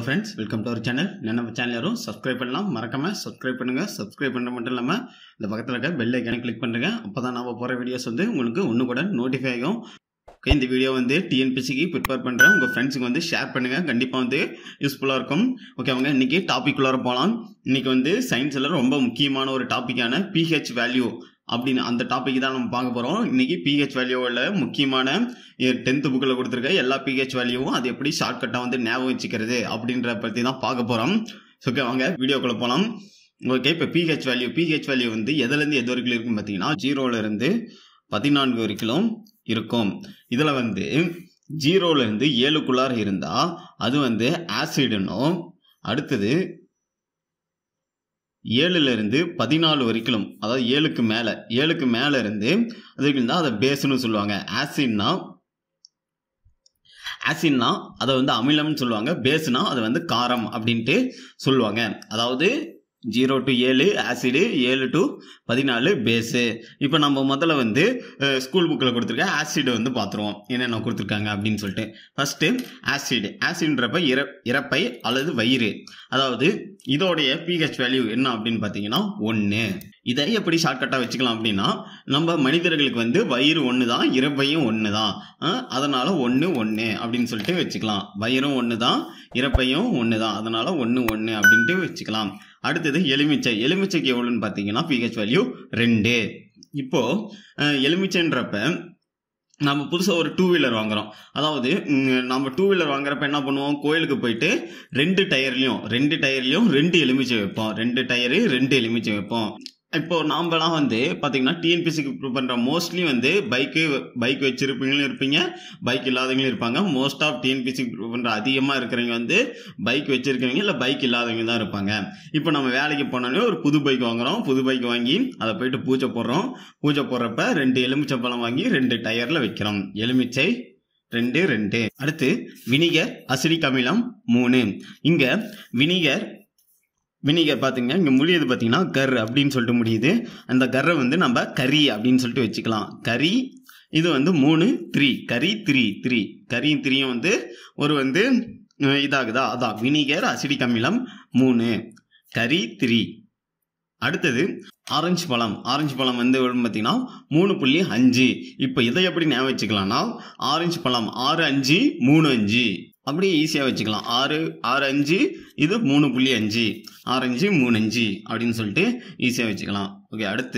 friends welcome to our channel நம்ம channel யாரும் subscribe பண்ணலாம் மறக்காம சப்ஸ்கிரைப் பண்ணுங்க சப்ஸ்கிரைப் பண்ண மட்டும் இல்லாமல் இந்த பக்கத்தில் இருக்க பெல் ஐக்கானை கிளிக் பண்ணுங்க அப்போ தான் நம்ம போகிற வீடியோஸ் வந்து உங்களுக்கு ஒன்று கூட நோட்டிஃபை ஆகும் ஓகே இந்த வீடியோ வந்து டிஎன்பிசிக்கு ப்ரிப்பேர் பண்ணுறேன் உங்கள் ஃப்ரெண்ட்ஸுக்கு வந்து ஷேர் பண்ணுங்கள் கண்டிப்பாக வந்து யூஸ்ஃபுல்லாக இருக்கும் ஓகே அவங்க இன்றைக்கி டாபிக் உள்ளார போகலாம் இன்றைக்கி வந்து சயின்ஸில் ரொம்ப முக்கியமான ஒரு டாப்பிக்கான பிஹெச் வேல்யூ அப்படின்னு அந்த டாபிக் தான் நம்ம பார்க்க போகிறோம் இன்றைக்கி பிஹெச் வேல்யூவில் முக்கியமான டென்த்து புக்கில் கொடுத்துருக்க எல்லா பிஹெச் வேல்யூவும் அது எப்படி ஷார்ட்கட்டாக வந்து ஞாபகம் வச்சுக்கிறது அப்படின்ற பற்றி தான் பார்க்க போகிறோம் ஓகே வாங்க வீடியோக்குள்ளே போகலாம் ஓகே இப்போ பிஹெச் வேல்யூ பிஹெச் வேல்யூ வந்து எதுலேருந்து எது வரைக்கும் இருக்கும் பார்த்தீங்கன்னா ஜீரோலேருந்து பதினான்கு வரைக்கும் இருக்கும் இதில் வந்து ஜீரோலேருந்து ஏழுக்குள்ளார இருந்தால் அது வந்து ஆசிடுனும் அடுத்தது ஏழுல இருந்து பதினாலு வரைக்கும் அதாவது ஏழுக்கு மேலே ஏழுக்கு மேலே இருந்து அது வரைக்கும் தான் அதை பேஸ்னு சொல்லுவாங்க ஆசிட்னா ஆசிட்னா அதை வந்து அமிலம்னு சொல்லுவாங்க பேஸ்னா அதை வந்து காரம் அப்படின்ட்டு சொல்லுவாங்க அதாவது ஜீரோ டு ஏழு ஆசிடு ஏழு டு பதினாலு பேஸு இப்போ நம்ம முதல்ல வந்து ஸ்கூல் புக்கில் கொடுத்துருக்க ஆசிட் வந்து பார்த்துருவோம் என்னென்ன கொடுத்துருக்காங்க அப்படின்னு சொல்லிட்டு ஃபஸ்ட்டு ஆசிட் ஆசிட்ன்றப்ப இற இறப்பை அல்லது வயிறு அதாவது இதோடைய பிஹெச் வேல்யூ என்ன அப்படின்னு பார்த்தீங்கன்னா ஒன்று இதை எப்படி ஷார்ட்கட்டாக வச்சுக்கலாம் அப்படின்னா நம்ம மனிதர்களுக்கு வந்து வயிறு ஒன்று தான் இறப்பையும் ஒன்று தான் அதனால் ஒன்று ஒன்று அப்படின்னு சொல்லிட்டு வச்சுக்கலாம் வயிறும் ஒன்று தான் இறப்பையும் ஒன்று தான் அதனால் ஒன்று ஒன்று அப்படின்ட்டு வச்சுக்கலாம் அடுத்தது எலுமிச்சை எலுமிச்சைக்கு எவ்வளோன்னு பார்த்தீங்கன்னா பிஹெச் வேல்யூ ரெண்டு இப்போது எலுமிச்சைன்றப்ப நம்ம புதுசாக ஒரு டூ வீலர் வாங்குறோம் அதாவது நம்ம டூ வீலர் வாங்குறப்ப என்ன பண்ணுவோம் கோயிலுக்கு போயிட்டு ரெண்டு டயர்லையும் ரெண்டு டயர்லையும் ரெண்டு எலுமிச்சை வைப்போம் ரெண்டு டயரு ரெண்டு எலுமிச்சை வைப்போம் இப்போ நாம்பலாம் வந்து பார்த்தீங்கன்னா டிஎன்பிசிக்கு ப்ரூவ் பண்ணுற மோஸ்ட்லி வந்து பைக்கு பைக் வச்சிருப்பீங்களும் இருப்பீங்க பைக் இல்லாதவங்களும் இருப்பாங்க மோஸ்ட் ஆஃப் டிஎன்பிசிக்கு ப்ரூவ் பண்ணுற அதிகமாக இருக்கிறவங்க வந்து பைக் வச்சிருக்கவங்க இல்லை பைக் இல்லாதவங்க தான் இருப்பாங்க இப்போ நம்ம வேலைக்கு போனோடனே ஒரு புது பைக் வாங்குறோம் புது பைக் வாங்கி அதை போயிட்டு பூஜை போடுறோம் பூஜை போடுறப்ப ரெண்டு எலுமிச்சை பழம் வாங்கி ரெண்டு டயரில் வைக்கிறோம் எலுமிச்சை ரெண்டு ரெண்டு அடுத்து வினிகர் அசிடிக் அமிலம் மூணு இங்கே வினிகர் வினிகர் பார்த்துங்க இங்கே முடியுது பார்த்தீங்கன்னா கர் அப்படின்னு சொல்லிட்டு முடியுது அந்த கர்ரை வந்து நம்ம கறி அப்படின்னு சொல்லிட்டு வச்சுக்கலாம் கறி இது வந்து மூணு த்ரீ கறி த்ரீ த்ரீ கறியும் த்ரீயும் வந்து ஒரு வந்து இதாகுதா அதான் வினிகர் அசிடிக் அமிலம் மூணு கறி த்ரீ அடுத்தது ஆரஞ்சு பழம் ஆரஞ்சு பழம் வந்து பார்த்தீங்கன்னா மூணு புள்ளி அஞ்சு இப்போ இதை எப்படி ஞாபகம் வச்சுக்கலாம்னா ஆரஞ்சு பழம் ஆறு அஞ்சு மூணு அஞ்சு அப்படியே ஈஸியாக வச்சுக்கலாம் ஆறு ஆறு அஞ்சு இது மூணு புள்ளி அஞ்சு ஆரஞ்சு மூணு அஞ்சு அப்படின்னு சொல்லிட்டு ஈஸியாக வச்சுக்கலாம் ஓகே அடுத்து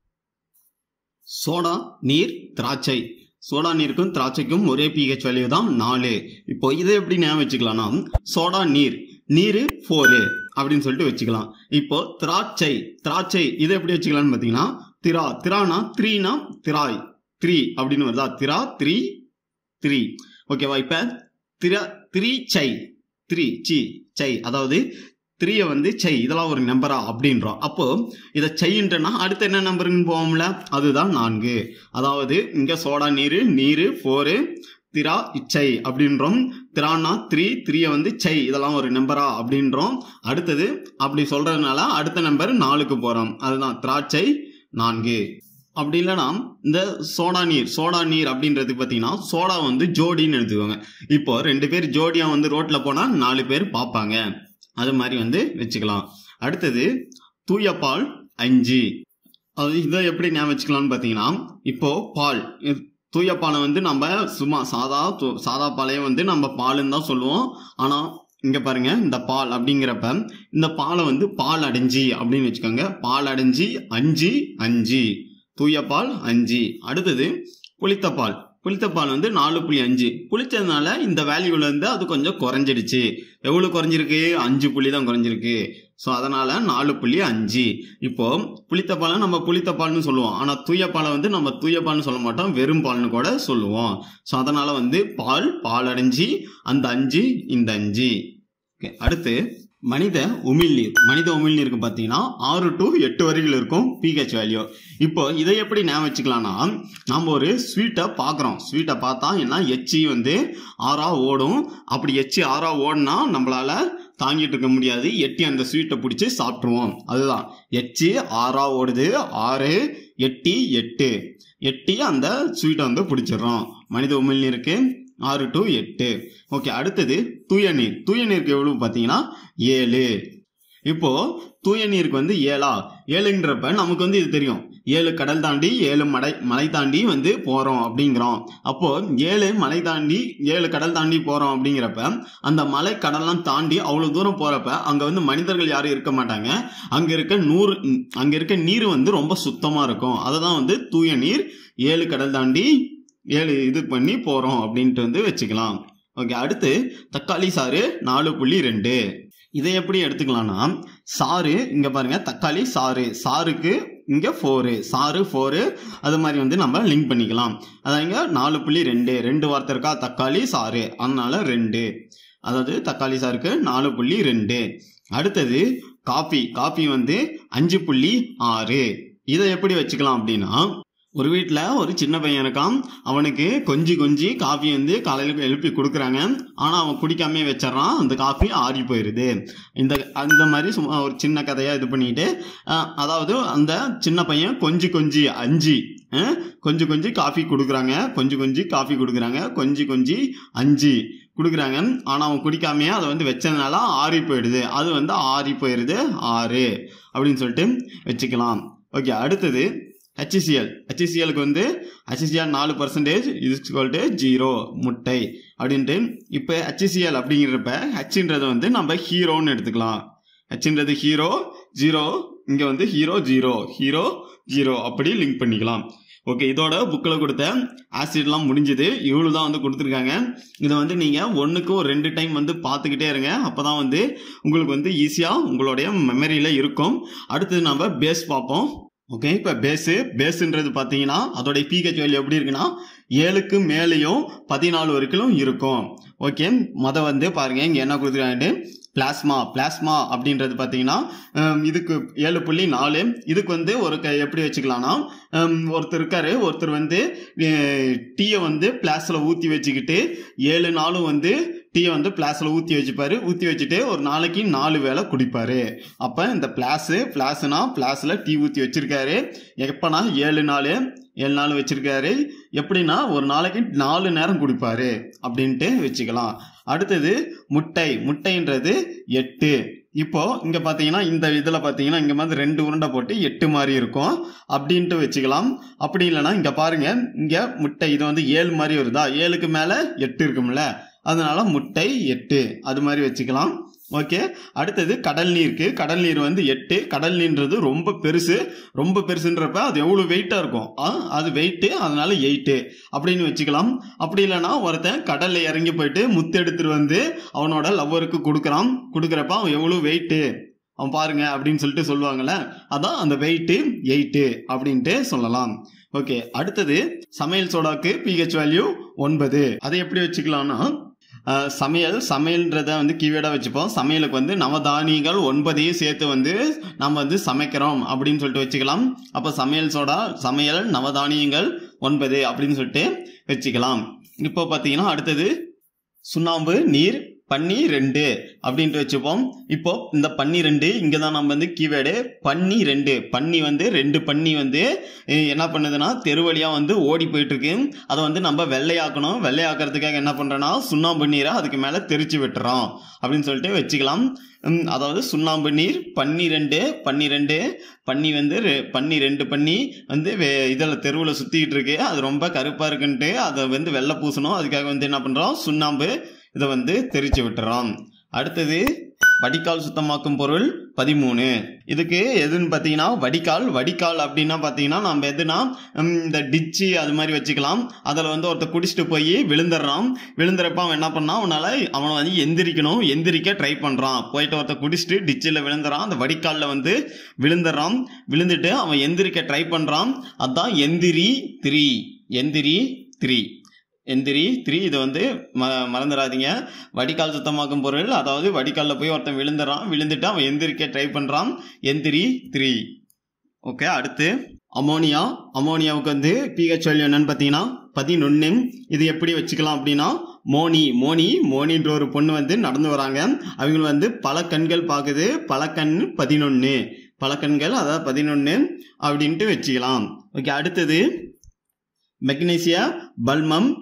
சோடா நீர் திராட்சை சோடா நீருக்கும் திராட்சைக்கும் ஒரே பிஹெச் வேல்யூ தான் நாலு இப்போ இதை எப்படி ஞாபகம் வச்சுக்கலாம்னா சோடா நீர் நீர் ஃபோரு அப்படின்னு சொல்லிட்டு வச்சுக்கலாம் இப்போ திராட்சை திராட்சை இதை எப்படி வச்சுக்கலாம்னு பார்த்தீங்கன்னா திரா திரானா த்ரீனா திராய் த்ரீ அப்படின்னு வருதா திரா த்ரீ த்ரீ ஓகேவா இப்போ திர த்ரீ சை த்ரீ சி சை அதாவது த்ரீயை வந்து சை இதெல்லாம் ஒரு நம்பரா அப்படின்றோம் அப்போ இதை சைன்றனா அடுத்து என்ன நம்பருன்னு போவோம்ல அதுதான் நான்கு அதாவது இங்கே சோடா நீர் நீர் ஃபோரு திரா இச்சை அப்படின்றோம் திரானா த்ரீ த்ரீயை வந்து சை இதெல்லாம் ஒரு நம்பரா அப்படின்றோம் அடுத்தது அப்படி சொல்றதுனால அடுத்த நம்பர் நாலுக்கு போகிறோம் அதுதான் திராட்சை நான்கு அப்படி இல்லைனா இந்த சோடா நீர் சோடா நீர் அப்படின்றது பார்த்தீங்கன்னா சோடா வந்து ஜோடின்னு எடுத்துக்கோங்க இப்போ ரெண்டு பேர் ஜோடியாக வந்து ரோட்டில் போனால் நாலு பேர் பார்ப்பாங்க அது மாதிரி வந்து வச்சுக்கலாம் அடுத்தது தூய பால் அஞ்சு அது இதை எப்படி ஞாபகம் வச்சுக்கலாம்னு பார்த்தீங்கன்னா இப்போ பால் தூய பாலை வந்து நம்ம சும்மா சாதா சாதா பாலையே வந்து நம்ம பாலுன்னு தான் சொல்லுவோம் ஆனால் இங்கே பாருங்க இந்த பால் அப்படிங்கிறப்ப இந்த பாலை வந்து பால் அடைஞ்சி அப்படின்னு வச்சுக்கோங்க பால் அடைஞ்சி அஞ்சு அஞ்சு தூய பால் அஞ்சு அடுத்தது புளித்த பால் புளித்த பால் வந்து நாலு புள்ளி அஞ்சு புளிச்சதுனால இந்த வேல்யூலேருந்து அது கொஞ்சம் குறைஞ்சிடுச்சு எவ்வளோ குறைஞ்சிருக்கு அஞ்சு புள்ளி தான் குறைஞ்சிருக்கு ஸோ அதனால் நாலு புள்ளி அஞ்சு இப்போ புளித்த பாலை நம்ம புளித்த பால்னு சொல்லுவோம் ஆனால் தூய பாலை வந்து நம்ம தூய பால்னு சொல்ல மாட்டோம் வெறும் பால்னு கூட சொல்லுவோம் ஸோ அதனால் வந்து பால் பால் அடைஞ்சி அந்த அஞ்சு இந்த அஞ்சு ஓகே அடுத்து மனித உமிழ்நீர் மனித உமிழ்நீருக்கு பார்த்தீங்கன்னா ஆறு டு எட்டு வரையில் இருக்கும் பிஹெச் வேல்யூ இப்போ இதை எப்படி ஞாபகம் வச்சுக்கலாம்னா நம்ம ஒரு ஸ்வீட்டை பார்க்குறோம் ஸ்வீட்டை பார்த்தா என்ன எச்சி வந்து ஆறா ஓடும் அப்படி எச்சி ஆறா ஓடுனா நம்மளால தாங்கிட்டு இருக்க முடியாது எட்டி அந்த ஸ்வீட்டை பிடிச்சி சாப்பிட்ருவோம் அதுதான் எச்சி ஆறா ஓடுது ஆறு எட்டி எட்டு எட்டி அந்த ஸ்வீட்டை வந்து பிடிச்சிடுறோம் மனித உமிழ்நீருக்கு ஆறு டு எட்டு ஓகே அடுத்தது தூய நீர் தூய நீருக்கு எவ்வளவு பார்த்தீங்கன்னா ஏழு இப்போ தூய நீருக்கு வந்து ஏழா ஏழுன்றப்ப நமக்கு வந்து இது தெரியும் ஏழு கடல் தாண்டி ஏழு மலை மலை தாண்டி வந்து போறோம் அப்படிங்கிறோம் அப்போ ஏழு மலை தாண்டி ஏழு கடல் தாண்டி போறோம் அப்படிங்கிறப்ப அந்த மலை கடல்லாம் தாண்டி அவ்வளவு தூரம் போறப்ப அங்க வந்து மனிதர்கள் யாரும் இருக்க மாட்டாங்க அங்க இருக்க நூறு அங்க இருக்க நீர் வந்து ரொம்ப சுத்தமா இருக்கும் அதை தான் வந்து தூய நீர் ஏழு கடல் தாண்டி ஏழு இது பண்ணி போறோம் அப்படின்ட்டு வந்து வச்சுக்கலாம் ஓகே அடுத்து தக்காளி சாறு நாலு புள்ளி ரெண்டு இதை எப்படி எடுத்துக்கலாம்னா சாறு இங்க பாருங்க தக்காளி சாறு சாருக்கு இங்க ஃபோரு சாறு ஃபோரு அது மாதிரி வந்து நம்ம லிங்க் பண்ணிக்கலாம் அதான் இங்க நாலு புள்ளி ரெண்டு ரெண்டு வார்த்தை இருக்கா தக்காளி சாறு அதனால ரெண்டு அதாவது தக்காளி சாருக்கு நாலு புள்ளி ரெண்டு அடுத்தது காபி காபி வந்து அஞ்சு புள்ளி ஆறு இதை எப்படி வச்சுக்கலாம் அப்படின்னா ஒரு வீட்டில் ஒரு சின்ன பையன் இருக்கான் அவனுக்கு கொஞ்சி கொஞ்சி காஃபி வந்து காலையில் எழுப்பி கொடுக்குறாங்க ஆனால் அவன் குடிக்காமே வச்சிடறான் அந்த காஃபி ஆறி போயிடுது இந்த அந்த மாதிரி சும்மா ஒரு சின்ன கதையாக இது பண்ணிட்டு அஹ், அதாவது அந்த சின்ன பையன் கொஞ்சி கொஞ்சி அஞ்சு அஹ், கொஞ்சி கொஞ்சி காஃபி கொடுக்குறாங்க கொஞ்சி கொஞ்சி காஃபி கொடுக்குறாங்க கொஞ்சி கொஞ்சி அஞ்சு கொடுக்குறாங்க ஆனால் அவன் குடிக்காமையே அதை வந்து வச்சதுனால ஆறி போயிடுது அது வந்து ஆறி போயிடுது ஆறு அப்படின்னு சொல்லிட்டு வச்சுக்கலாம் ஓகே அடுத்தது ஹெச்சிசிஎல் ஹெச்சிசிஎலுக்கு வந்து ஹெச்சிசிஎல் நாலு பர்சன்டேஜ் இது ஜீரோ முட்டை அப்படின்ட்டு இப்போ ஹெச்சிசிஎல் அப்படிங்கிறப்ப ஹெச்ன்றது வந்து நம்ம ஹீரோன்னு எடுத்துக்கலாம் ஹெச்ன்றது ஹீரோ ஜீரோ இங்கே வந்து ஹீரோ ஜீரோ ஹீரோ ஜீரோ அப்படி லிங்க் பண்ணிக்கலாம் ஓகே இதோட புக்கில் கொடுத்த ஆசிட்லாம் முடிஞ்சுது இவ்வளோ தான் வந்து கொடுத்துருக்காங்க இதை வந்து நீங்கள் ஒன்றுக்கு ஒரு ரெண்டு டைம் வந்து பார்த்துக்கிட்டே இருங்க அப்போ தான் வந்து உங்களுக்கு வந்து ஈஸியாக உங்களுடைய மெமரியில் இருக்கும் அடுத்தது நம்ம பேஸ் பார்ப்போம் ஓகே இப்போ பேஸு பேஸுன்றது பார்த்தீங்கன்னா அதோடைய பிஹெச் வேல்யூ எப்படி இருக்குன்னா ஏழுக்கு மேலேயும் பதினாலு வரைக்கும் இருக்கும் ஓகே மொத வந்து பாருங்க இங்கே என்ன கொடுத்துருக்காங்க பிளாஸ்மா பிளாஸ்மா அப்படின்றது பார்த்தீங்கன்னா ஹம், இதுக்கு ஏழு புள்ளி நாலு இதுக்கு வந்து ஒரு க எப்படி வச்சுக்கலாம்னா ஹம், ஒருத்தர் இருக்காரு ஒருத்தர் வந்து டீயை வந்து பிளாஸில் ஊற்றி வச்சுக்கிட்டு ஏழு நாளும் வந்து டீயை வந்து பிளாஸில் ஊற்றி வச்சுப்பாரு ஊற்றி வச்சுட்டு ஒரு நாளைக்கு நாலு வேளை குடிப்பாரு அப்போ இந்த பிளாஸு பிளாஸ்னா பிளாஸில் டீ ஊற்றி வச்சிருக்காரு எப்போனா ஏழு நாள் ஏழு நாள் வச்சிருக்காரு எப்படின்னா ஒரு நாளைக்கு நாலு நேரம் குடிப்பாரு அப்படின்ட்டு வச்சுக்கலாம் அடுத்தது முட்டை முட்டைன்றது எட்டு இப்போ இங்க பாத்தீங்கன்னா இந்த இதுல பாத்தீங்கன்னா இங்க மாதிரி ரெண்டு உருண்டை போட்டு எட்டு மாதிரி இருக்கும் அப்படின்ட்டு வச்சுக்கலாம் அப்படி இல்லைன்னா இங்க பாருங்க இங்க முட்டை இது வந்து ஏழு மாதிரி வருதா ஏழுக்கு மேல எட்டு இருக்கும்ல அதனால முட்டை எட்டு அது மாதிரி வச்சுக்கலாம் ஓகே அடுத்தது கடல் நீருக்கு கடல் நீர் வந்து எட்டு கடல் நீர்ன்றது ரொம்ப பெருசு ரொம்ப பெருசுன்றப்ப அது எவ்வளோ வெயிட்டாக இருக்கும் ஆ, அது வெயிட்டு அதனால எயிட்டு அப்படின்னு வச்சுக்கலாம் அப்படி இல்லைன்னா ஒருத்தன் கடலில் இறங்கி போயிட்டு முத்து எடுத்துட்டு வந்து அவனோட லவ்வருக்கு கொடுக்குறான் கொடுக்குறப்ப அவன் எவ்வளோ வெயிட்டு அவன் பாருங்க அப்படின்னு சொல்லிட்டு சொல்லுவாங்கல்ல அதான் அந்த வெயிட்டு எயிட்டு அப்படின்ட்டு சொல்லலாம் ஓகே அடுத்தது சமையல் சோடாக்கு பிஹெச் வேல்யூ ஒன்பது அதை எப்படி வச்சுக்கலாம்னா அஹ், சமையல் சமையல்ன்றத வந்து கீவேர்டாக வச்சுப்போம் சமையலுக்கு வந்து நவதானியங்கள் ஒன்பதையும் சேர்த்து வந்து நம்ம வந்து சமைக்கிறோம் அப்படின்னு சொல்லிட்டு வச்சுக்கலாம் அப்போ சமையல் சோடா சமையல் நவதானியங்கள் ஒன்பது அப்படின்னு சொல்லிட்டு வச்சுக்கலாம் இப்போ பார்த்தீங்கன்னா அடுத்தது சுண்ணாம்பு நீர் பன்னி ரெண்டு அப்படின்ட்டு வச்சுப்போம் இப்போ இந்த பன்னி ரெண்டு இங்கே தான் நம்ம வந்து கீவேர்டு பன்னி ரெண்டு பன்னி வந்து ரெண்டு பன்னி வந்து அஹ், என்ன பண்ணுதுன்னா தெரு வழியா வந்து ஓடி போயிட்டு இருக்கு அதை வந்து நம்ம வெள்ளையாக்கணும் வெள்ளையாக்குறதுக்காக என்ன பண்றோம்னா சுண்ணாம்பு நீரை அதுக்கு மேலே தெரிச்சு விட்டுறோம் அப்படின்னு சொல்லிட்டு வச்சுக்கலாம் உம், அதாவது சுண்ணாம்பு நீர் பன்னிரெண்டு பன்னிரெண்டு பன்னி வந்து ரெ- பன்னி ரெண்டு பன்னி வந்து இதில் தெருவில் சுற்றிக்கிட்டு இருக்கு அது ரொம்ப கருப்பாக இருக்குன்ட்டு அதை வந்து வெள்ளை பூசணும் அதுக்காக வந்து என்ன பண்ணுறோம் சுண்ணாம்பு இதை வந்து தெரிச்சு விட்டுறோம் அடுத்தது வடிகால் சுத்தமாக்கும் பொருள் பதிமூணு இதுக்கு எதுன்னு பார்த்தீங்கன்னா வடிகால் வடிகால் அப்படின்னா பார்த்தீங்கன்னா நம்ம எதுனா உம், இந்த டிச்சு அது மாதிரி வச்சுக்கலாம் அதில் வந்து ஒருத்தர் குடிச்சிட்டு போய் விழுந்துடுறான் விழுந்துறப்ப அவன் என்ன பண்ணான் அவனால அவனை வந்து எந்திரிக்கணும் எந்திரிக்க ட்ரை பண்ணுறான் போயிட்டு ஒருத்தர் குடிச்சிட்டு டிச்சில் விழுந்துறான் அந்த வடிகாலில் வந்து விழுந்துடுறான் விழுந்துட்டு அவன் எந்திரிக்க ட்ரை பண்ணுறான் அதான் எந்திரி த்ரீ எந்திரி த்ரீ எந்திரி த்ரீ இது வந்து ம மறந்துடாதீங்க வடிகால் சுத்தமாக்கும் பொருள் அதாவது வடிகாலில் போய் ஒருத்தன் விழுந்துறான் விழுந்துட்டு அவன் எந்திரிக்க ட்ரை பண்ணுறான் எந்திரி த்ரீ ஓகே அடுத்து அமோனியா அமோனியாவுக்கு வந்து பிஹெச் வேல்யூ என்னன்னு பார்த்தீங்கன்னா பதினொன்று இது எப்படி வச்சுக்கலாம் அப்படின்னா மோனி மோனி மோனின்ற ஒரு பொண்ணு வந்து நடந்து வராங்க அவங்க வந்து பல கண்கள் பார்க்குது பல கண் பதினொன்று பல கண்கள் அதாவது பதினொன்று அப்படின்ட்டு வச்சுக்கலாம் ஓகே அடுத்தது மெக்னீசியா பல்மம்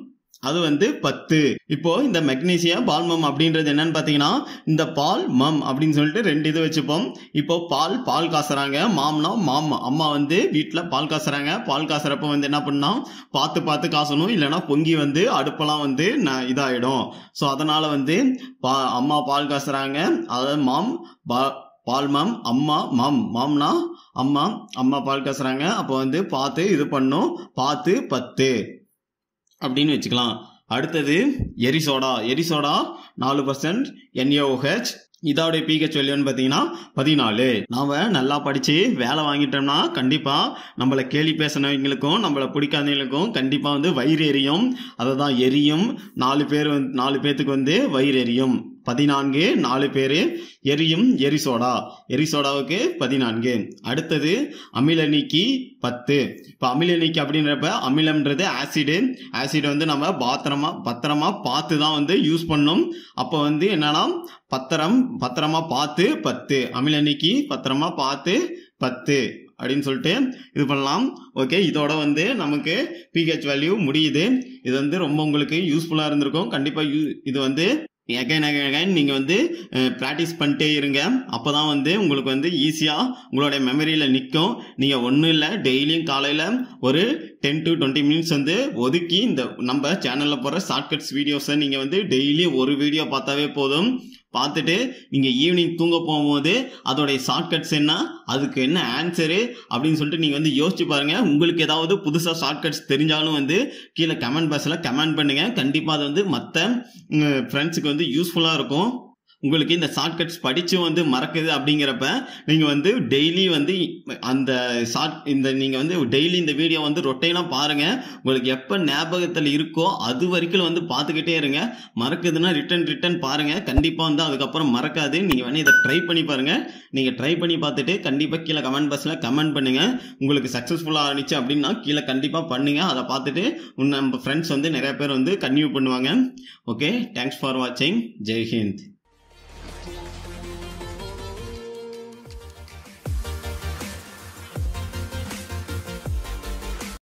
அது வந்து பத்து இப்போ இந்த மெக்னீசியம் பால் மம் அப்படின்றது என்னன்னு பார்த்தீங்கன்னா இந்த பால் மம் அப்படின்னு சொல்லிட்டு ரெண்டு இது வச்சுப்போம் இப்போ பால் பால் காசுறாங்க மாம்னா மாம் அம்மா வந்து வீட்டில் பால் காசுறாங்க பால் காசுறப்ப வந்து என்ன பண்ணா பார்த்து பார்த்து காசணும் இல்லைன்னா பொங்கி வந்து அடுப்பெல்லாம் வந்து ந- இதாயிடும் ஸோ அதனால வந்து பா அம்மா பால் காசுறாங்க அதாவது மாம் பா பால் மாம் அம்மா மாம் மாம்னா அம்மா அம்மா பால் காசுறாங்க அப்போ வந்து பார்த்து இது பண்ணும் பார்த்து பத்து அப்படின்னு வச்சுக்கலாம் அடுத்தது எரிசோடா எரிசோடா நாலு பர்சன்ட் என்ஏஓஹெச் இதோடைய பிஹெச் வேல்யூன்னு பார்த்தீங்கன்னா பதினாலு நாம நல்லா படிச்சு வேலை வாங்கிட்டோம்னா கண்டிப்பா நம்மளை கேலி பேசினவங்களுக்கும் நம்மளை பிடிக்காதவங்களுக்கும் கண்டிப்பா வந்து வயிறு எரியும் அதை தான் எரியும் நாலு பேர் வந்து நாலு பேத்துக்கு வந்து வயிறு எரியும் பதினான்கு நாலு பேர் எரியும் எரிசோடா எரிசோடாவுக்கு பதினான்கு அடுத்தது அமில நீக்கி பத்து இப்போ அமில நீக்கி அப்படின்றப்ப அமிலம்ன்றது ஆசிடு ஆசிட் வந்து நம்ம பாத்திரமா பத்திரமா பார்த்து தான் வந்து யூஸ் பண்ணணும் அப்போ வந்து என்னன்னா பத்திரம் பத்திரமா பார்த்து பத்து அமில நீக்கி பத்திரமா பார்த்து பத்து அப்படின்னு சொல்லிட்டு இது பண்ணலாம் ஓகே இதோட வந்து நமக்கு பிஹெச் வேல்யூ முடியுது இது வந்து ரொம்ப உங்களுக்கு யூஸ்ஃபுல்லாக இருந்திருக்கும் கண்டிப்பாக யூ இது வந்து எகைன் எகைன் நீங்கள் வந்து ப்ராக்டிஸ் பண்ணிட்டே இருங்க அப்போ தான் வந்து உங்களுக்கு வந்து ஈஸியாக உங்களுடைய மெமரியில் நிற்கும் நீங்கள் ஒன்றும் இல்லை டெய்லியும் காலையில் ஒரு டென் டு டுவெண்ட்டி மினிட்ஸ் வந்து ஒதுக்கி இந்த நம்ம சேனலில் போகிற ஷார்ட்கட்ஸ் வீடியோஸை நீங்கள் வந்து டெய்லி ஒரு வீடியோ பார்த்தாவே போதும் பார்த்துட்டு நீங்கள் ஈவினிங் தூங்க போகும்போது அதோடைய ஷார்ட்கட்ஸ் என்ன அதுக்கு என்ன ஆன்சரு அப்படின்னு சொல்லிட்டு நீங்கள் வந்து யோசிச்சு பாருங்கள் உங்களுக்கு ஏதாவது புதுசாக ஷார்ட்கட்ஸ் தெரிஞ்சாலும் வந்து கீழே கமெண்ட் பாக்ஸில் கமெண்ட் பண்ணுங்கள் கண்டிப்பாக அது வந்து மற்ற ஃப்ரெண்ட்ஸுக்கு வந்து யூஸ்ஃபுல்லாக இருக்கும் உங்களுக்கு இந்த ஷார்ட்கட்ஸ் படித்து வந்து மறக்குது அப்படிங்கிறப்ப நீங்கள் வந்து டெய்லி வந்து அந்த ஷார்ட் இந்த நீங்கள் வந்து டெய்லி இந்த வீடியோ வந்து ரொட்டைனாக பாருங்கள் உங்களுக்கு எப்போ ஞாபகத்தில் இருக்கோ அது வரைக்கும் வந்து பார்த்துக்கிட்டே இருங்க மறக்குதுன்னா ரிட்டன் ரிட்டன் பாருங்கள் கண்டிப்பாக வந்து அதுக்கப்புறம் மறக்காது நீங்கள் வேணால் இதை ட்ரை பண்ணி பாருங்கள் நீங்கள் ட்ரை பண்ணி பார்த்துட்டு கண்டிப்பாக கீழே கமெண்ட் பாக்ஸில் கமெண்ட் பண்ணுங்கள் உங்களுக்கு சக்ஸஸ்ஃபுல்லாக ஆனிச்சு அப்படின்னா கீழே கண்டிப்பாக பண்ணுங்கள் அதை பார்த்துட்டு உன் நம்ம ஃப்ரெண்ட்ஸ் வந்து நிறைய பேர் வந்து கன்டினியூ பண்ணுவாங்க ஓகே தேங்க்ஸ் ஃபார் வாட்சிங் ஜெய் ஹிந்த்